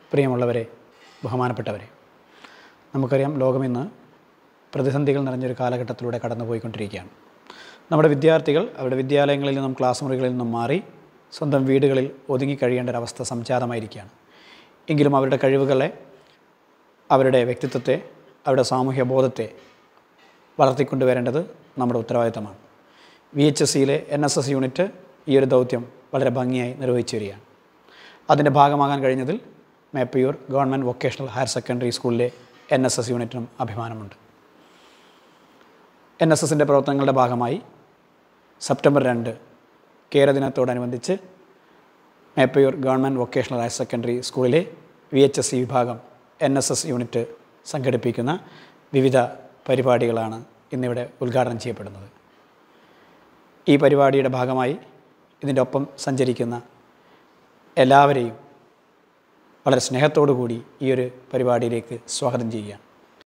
പ്രിയമുള്ളവരെ ബഹുമാനപ്പെട്ടവരെ നമുക്കറിയാം ലോകം ഇന്ന് പ്രതിസന്ധികൾ നിറഞ്ഞൊരു കാലഘട്ടത്തിലൂടെ കടന്നുപോയിക്കൊണ്ടിരിക്കുകയാണ് നമ്മുടെ വിദ്യാർത്ഥികൾ അവരുടെ വിദ്യാലയങ്ങളിൽ നിന്നും ക്ലാസ് മുറികളിൽ നിന്നും മാറി സ്വന്തം വീടുകളിൽ ഒതുങ്ങിക്കഴിയേണ്ട ഒരവസ്ഥ സംജാതമായിരിക്കുകയാണ് എങ്കിലും അവരുടെ കഴിവുകളെ അവരുടെ വ്യക്തിത്വത്തെ അവരുടെ സാമൂഹ്യ ബോധത്തെ വളർത്തിക്കൊണ്ടുവരേണ്ടത് നമ്മുടെ ഉത്തരവാദിത്തമാണ് വി എച്ച് എസ് സിയിലെ എൻ എസ് എസ് യൂണിറ്റ് ഈ ഒരു ദൗത്യം വളരെ ഭംഗിയായി നിർവഹിച്ചു വരികയാണ് അതിൻ്റെ ഭാഗമാകാൻ കഴിഞ്ഞതിൽ Meppayur government vocational higher secondary സ്കൂളിലെ എൻ എസ് എസ് യൂണിറ്റിനും അഭിമാനമുണ്ട് എൻ എസ് എസിൻ്റെ പ്രവർത്തനങ്ങളുടെ ഭാഗമായി സെപ്റ്റംബർ രണ്ട് കേരദിനത്തോടനുബന്ധിച്ച് Meppayur government vocational higher secondary സ്കൂളിലെ വി എച്ച് എസ് സി വിഭാഗം എൻ എസ് എസ് യൂണിറ്റ് സംഘടിപ്പിക്കുന്ന വിവിധ പരിപാടികളാണ് ഇന്നിവിടെ ഉദ്ഘാടനം ചെയ്യപ്പെടുന്നത് ഈ പരിപാടിയുടെ ഭാഗമായി ഇതിൻ്റെ ഒപ്പം സഞ്ചരിക്കുന്ന എല്ലാവരെയും വളരെ സ്നേഹത്തോടു കൂടി ഈ ഒരു പരിപാടിയിലേക്ക് സ്വാഗതം ചെയ്യുകയാണ്